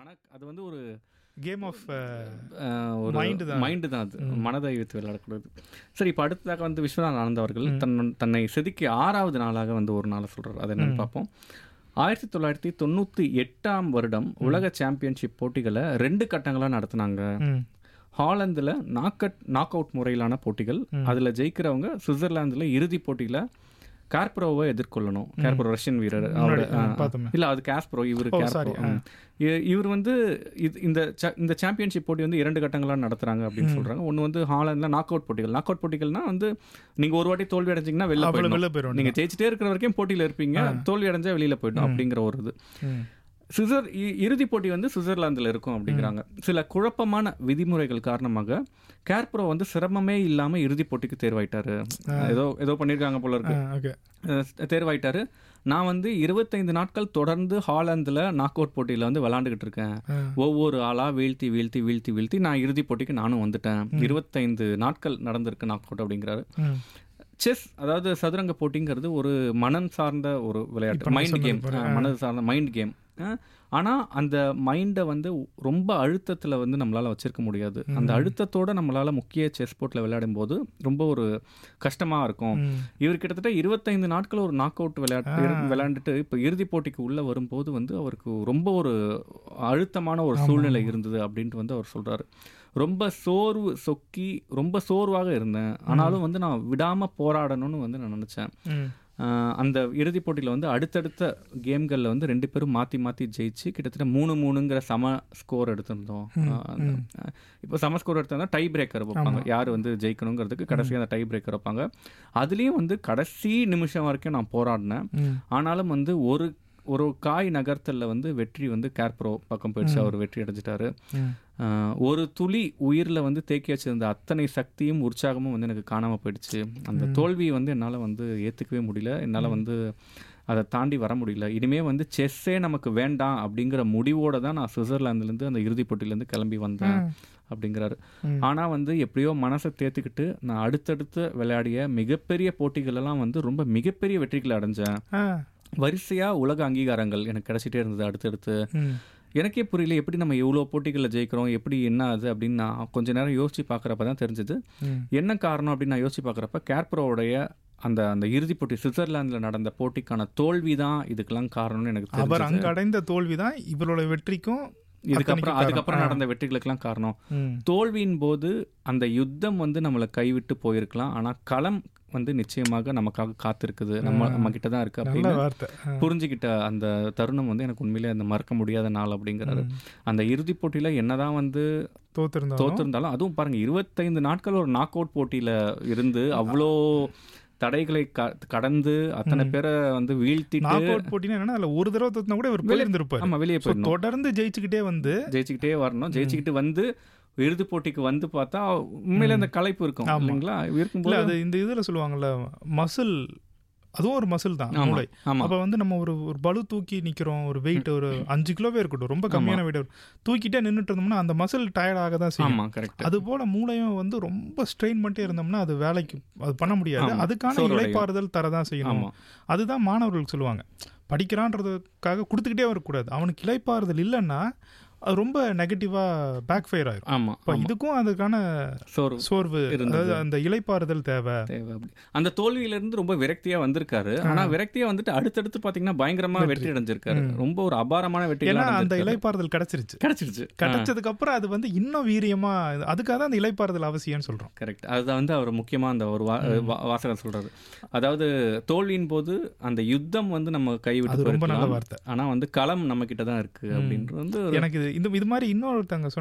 மன அது வந்து ஒரு கேம் ஆஃப் அஹ், ஒரு Mind தான். மைண்டு தான் அது மனதை வைத்து விளையாடக்கூடாது சரி இப்போ அடுத்ததாக வந்து விஸ்வநாத் ஆனந்த் அவர்கள் தன் தன்னை செதுக்கி ஆறாவது நாளாக வந்து ஒரு நாளை சொல்றாரு அதை என்னன்னு பார்ப்போம் ஆயிரத்தி தொள்ளாயிரத்தி தொண்ணூற்றி எட்டாம் வருடம் உலக சாம்பியன்ஷிப் போட்டிகளை ரெண்டு கட்டங்களாக நடத்துனாங்க ஹாலந்தில் நாக்கட் நாக் அவுட் முறையிலான போட்டிகள் அதில் ஜெயிக்கிறவங்க சுவிட்சர்லாந்தில் இறுதி போட்டியில் கார்ப்ரோவை எதிர்கொள்ளணும் கார்ப்ரோ ரஷ்யன் வீரர் அவர் பார்த்தோமே. இல்ல அது காஸ்ப்ரோ இவர் ஓ, காஸ்ப்ரோ sorry, ம். இ- இவர் வந்து இது இந்த cha- இந்த சாம்பியன்ஷிப் போட்டி வந்து இரண்டு கட்டங்களா நடத்துறாங்க அப்படின்னு சொல்றாங்க ஒன்னு வந்து ஹாலண்ட்ல நாக் அவுட் போட்டிகள் நாக் அவுட் போட்டிகள்னா வந்து நீங்க ஒரு வாட்டி தோல்வி அடைஞ்சீங்கன்னா வெளில அவ்வளவு போயிடணும் வெளில போயிடும் நீங்க ஜெயிச்சிட்டே இருக்கிற வரைக்கும் போட்டியில இருப்பீங்க தோல்வி அடைஞ்சா வெளியில போயிடும் அப்படிங்கிற ஒரு இது சுவிட்சர் இ- இறுதிப் போட்டி வந்து சுவிட்சர்லாந்தில் இருக்கும் அப்படிங்கிறாங்க சில குழப்பமான விதிமுறைகள் காரணமாக கேர்ப்ரோ வந்து சிரமமே இல்லாம இறுதிப் போட்டிக்கு தேர்வாயிட்டாரு ஏதோ ஏதோ பண்ணியிருக்காங்க போல இருக்கு ஓகே அஹ் தேர்வாயிட்டாரு நான் வந்து இருபத்தைந்து நாட்கள் தொடர்ந்து ஹாலந்தில் நாக் அவுட் போட்டியில் வந்து விளாண்டுக்கிட்டு இருக்கேன் ஒவ்வொரு ஆளா வீழ்த்தி வீழ்த்தி வீழ்த்தி வீழ்த்தி நான் இறுதிப் போட்டிக்கு நானும் வந்துட்டேன் இருபத்தைந்து நாட்கள் நடந்திருக்கு நாக் அவுட் அப்படிங்கிறாரு செஸ் அதாவது சதுரங்க போட்டிங்கிறது ஒரு மனம் சார்ந்த ஒரு விளையாட்டு மைண்ட் கேம் மனது சார்ந்த மைண்ட் கேம் ஆனால் அந்த மைண்டை வந்து ரொம்ப அழுத்தத்தில் வந்து நம்மளால் வச்சிருக்க முடியாது அந்த அழுத்தத்தோட நம்மளால் முக்கிய செஸ் போர்ட்டில் விளையாடும் போது ரொம்ப ஒரு கஷ்டமாக இருக்கும் இவர் கிட்டத்தட்ட இருபத்தைந்து நாட்கள் ஒரு நாக் அவுட் விளையாட்டு விளையாண்டுட்டு இப்போ இறுதிப் போட்டிக்கு உள்ளே வரும்போது வந்து அவருக்கு ரொம்ப ஒரு அழுத்தமான ஒரு சூழ்நிலை இருந்தது அப்படின்ட்டு வந்து அவர் சொல்கிறாரு ரொம்ப சோர்வு சொக்கி ரொம்ப சோர்வாக இருந்தேன் ஆனாலும் வந்து நான் விடாமல் போராடணும்னு வந்து நான் நினச்சேன் ஆஹ் அந்த இறுதிப் போட்டியில் வந்து அடுத்தடுத்த கேம்களில் வந்து ரெண்டு பேரும் மாற்றி மாற்றி ஜெயிச்சு கிட்டத்தட்ட மூணு மூணுங்கிற சம ஸ்கோர் எடுத்திருந்தோம் ஆஹ் இப்போ சம ஸ்கோர் எடுத்திருந்தா டை பிரேக்கர் வைப்பாங்க யார் வந்து ஜெயிக்கணுங்கிறதுக்கு கடைசி அந்த டை பிரேக்கர் வைப்பாங்க அதுலேயும் வந்து கடைசி நிமிஷம் வரைக்கும் நான் போராடினேன் ஆனாலும் வந்து ஒரு ஒரு காய் நகர்த்தலில் வந்து வெற்றி வந்து கேர்ப்ரோ பக்கம் போயிடுச்சு அவர் வெற்றி அடைஞ்சிட்டாரு ஆஹ் ஒரு துளி உயிரில் வந்து தேக்கி வச்சிருந்த அத்தனை சக்தியும் உற்சாகமும் வந்து எனக்கு காணாமல் போயிடுச்சு அந்த தோல்வியை வந்து என்னால் வந்து ஏற்றுக்கவே முடியல என்னால் வந்து அதை தாண்டி வர முடியல இனிமே வந்து செஸ்ஸே நமக்கு வேண்டாம் அப்படிங்கிற முடிவோட தான் நான் சுவிட்சர்லாந்துலேருந்து அந்த இறுதிப் போட்டியிலேருந்து கிளம்பி வந்தேன் அப்படிங்கிறாரு ஆனால் வந்து எப்படியோ மனசை தேர்த்துக்கிட்டு நான் அடுத்தடுத்து விளையாடிய மிகப்பெரிய போட்டிகளெல்லாம் வந்து ரொம்ப மிகப்பெரிய வெற்றிகளை அடைஞ்சேன் வரிசையா உலக அங்கீகாரங்கள் எனக்கு கிடைச்சிட்டே இருந்தது அடுத்தடுத்து எனக்கே புரியல எப்படி நம்ம இவ்வளோ போட்டிகளில் ஜெயிக்கிறோம் எப்படி என்ன ஆகுது அப்படின்னு நான் கொஞ்ச நேரம் யோசிச்சு பார்க்குறப்ப தான் தெரிஞ்சது என்ன காரணம் அப்படின்னு நான் யோசிச்சு பார்க்குறப்ப கேர்ப்ரோவுடைய அந்த அந்த இறுதிப் போட்டி சுவிட்சர்லாந்தில் நடந்த போட்டிக்கான தோல்வி தான் இதுக்கெல்லாம் காரணம்னு எனக்கு தெரிஞ்சது அவர் அங்க அடைந்த தோல்வி தான் இவரோட வெற்றிக்கும் இதுக்கப்புறம் அதுக்கப்புறம் நடந்த வெற்றிகளுக்கெல்லாம் காரணம் தோல்வியின் போது அந்த யுத்தம் வந்து நம்மளை கைவிட்டு போயிருக்கலாம் ஆனா களம் வந்து நிச்சயமாக நமக்காக காத்திருக்குது நம்ம நம்ம கிட்ட தான் இருக்கு நல்ல அப்படின்னு வார்த்தை புரிஞ்சுக்கிட்ட அந்த தருணம் வந்து எனக்கு உண்மையிலே அந்த மறக்க முடியாத நாள் அப்படிங்கிறாரு அந்த இறுதிப் போட்டியில என்னதான் வந்து தோத்திருந்தோம் தோத்திருந்தாலும் அதுவும் பாருங்க இருபத்தைந்து நாட்கள் ஒரு நாக் அவுட் போட்டியில இருந்து அவ்வளோ தடைகளை க- கடந்து அத்தனை பேரை வந்து வீழ்த்திட்டு நாக் அவுட் போட்டினா என்னன்னா அதுல ஒரு தடவை தோத்தினா கூட இவர் போயிருந்திருப்பாரு ஆமா வெளியே So, போயிடணும் தொடர்ந்து ஜெயிச்சுக்கிட்டே வந்து ஜெயிச்சுக்கிட்டே வரணும் ஜெயிச்சுக்கிட்டு வந்து இறுதி போட்டிக்கு வந்து பார்த்தா உண்மையில அந்த களைப்பு இருக்கும் இல்லைங்களா இல்ல இருக்கும்போது அது இந்த இதுல சொல்லுவாங்கல்ல மசில் அதுவும் ஒரு மசில் தான் ஆமா மூளை ஆமா அப்ப வந்து நம்ம ஒரு ஒரு பளு தூக்கி நிக்கிறோம் ஒரு வெயிட் ஒரு அஞ்சு கிலோவே இருக்கட்டும் ரொம்ப கம்மியான வெயிட் தூக்கிட்டே நின்னுட்டு இருந்தோம்னா அந்த மசில் டயர்ட் ஆக தான் செய்யும் ஆமா கரெக்ட் அது போல மூளையும் வந்து ரொம்ப ஸ்ட்ரெயின் பண்ணிட்டே இருந்தோம்னா அது வேலைக்கு அது பண்ண முடியாது ஆமா. அதுக்கான சோர்வடையும். இளைப்பாறுதல் தரதான் செய்யணும் ஆமா அதுதான் மாணவர்களுக்கு சொல்லுவாங்க படிக்கிறான்றதுக்காக கொடுத்துக்கிட்டே வரக்கூடாது அவனுக்கு இளைப்பாறுதல் இல்லைன்னா அது ரொம்ப நெகட்டிவா பேக் ஃபயர் ஆயிரும் ஆமா இப்ப இதுக்கும் அதுக்கான சோறு சோர்வு இருந்தது. அதாவது அந்த இளைப்பாறுதல் தேவை தேவை அப்படி அந்த தோல்வியில இருந்து ரொம்ப விரக்தியா வந்திருக்காரு ஆனா விரக்தியா வந்துட்டு அடுத்தடுத்து பாத்தீங்கன்னா பயங்கரமா வெற்றி அடைஞ்சிருக்காரு ரொம்ப ஒரு அபாரமான வெற்றி ஏன்னா அந்த இளைப்பாறுதல் கிடைச்சிருச்சு கிடைச்சிருச்சு கிடைச்சதுக்கு அப்புறம் அது வந்து இன்னும் வீரியமா அதுக்காக தான் அந்த இளைப்பாறுதல் அவசியம்னு சொல்றோம் கரெக்ட் அதுதான் வந்து அவர் முக்கியமா அந்த ஒரு வா- வா- வாசகம் சொல்றாரு அதாவது தோல்வியின் போது அந்த யுத்தம் வந்து நம்ம கைவிட்டு அது ரொம்ப நல்ல போயிருக்கலாம். வார்த்தை ஆனா வந்து களம் நம்ம கிட்ட தான் இருக்கு அப்படின்றது வந்து ஒரு எனக்கு இது இந்த இது மாதிரி இன்னொருத்தங்க சொன்னாங்க